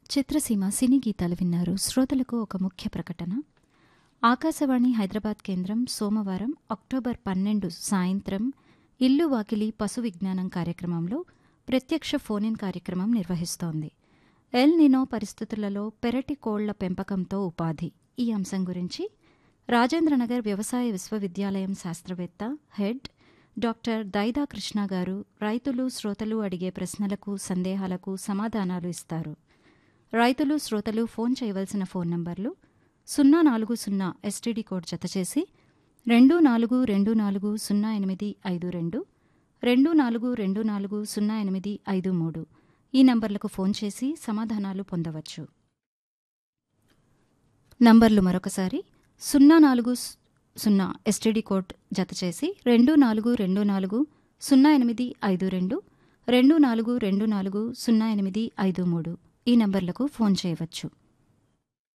చిత్రసీమ సినీ గీతాలు విన్నారు శ్రోతలకు ఒక ముఖ్య ప్రకటన ఆకాశవాణి హైదరాబాద్ కేంద్రం సోమవారం అక్టోబర్ పన్నెండు సాయంత్రం ఇల్లు వాకిలి పశు విజ్ఞానం కార్యక్రమంలో ప్రత్యక్ష ఫోన్ కార్యక్రమం నిర్వహిస్తోంది ఎల్ నినో పరిస్థితులలో పెరటి కోళ్ల పెంపకంతో ఉపాధి ఈ అంశం గురించి రాజేంద్రనగర్ వ్యవసాయ విశ్వవిద్యాలయం శాస్త్రవేత్త హెడ్ డాక్టర్ దైదా కృష్ణ గారు రైతులు శ్రోతలు అడిగే ప్రశ్నలకు సందేహాలకు సమాధానాలు ఇస్తారు రైతులు శ్రోతలు ఫోన్ చేయవలసిన ఫోన్ నంబర్లు సున్నా నాలుగు సున్నా ఎస్టీడీ కోడ్ జతచేసి రెండు నాలుగు రెండు నాలుగు సున్నా ఎనిమిది ఐదు రెండు రెండు నాలుగు రెండు నాలుగు సున్నా ఎనిమిది ఐదు మూడు ఈ నంబర్లకు ఫోన్ చేసి సమాధానాలు పొందవచ్చు నంబర్లు మరొకసారి సున్నా నాలుగు స్- సున్నా ఎస్టీడీ కోడ్ జతచేసి రెండు నాలుగు రెండు నాలుగు సున్నా ఎనిమిది ఐదు రెండు రెండు నాలుగు రెండు నాలుగు సున్నా ఎనిమిది ఐదు మూడు ఈ నంబర్లకు ఫోన్ చేయవచ్చు